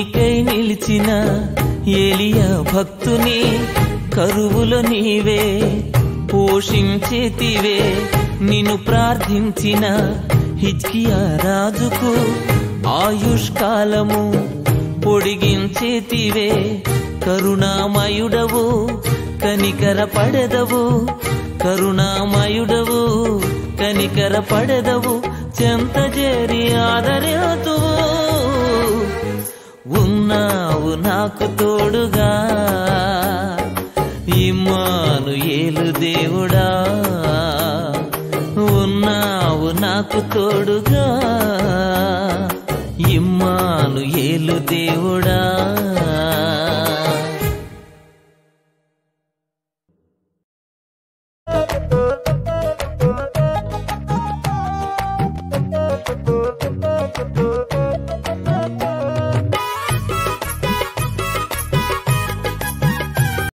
నీకై నిలిచిన ఏలియా భక్తుని కరువులో నీవే పోషించేతివే నిన్ను ప్రార్థించిన హిజ్కియా రాజుకు ఆయుష్కాలము పొడిగించేతివే కరుణామయుడవు కనికర పడెదవు కరుణామయుడవు కనికర పడెదవు చెంత చేరి ఆదరేతువు ఉన్నావు నాకు తోడుగా ఇమ్మాను ఏలు దేవుడా ఉన్నావు నాకు తోడుగా ఇమ్మాను ఏలు దేవుడా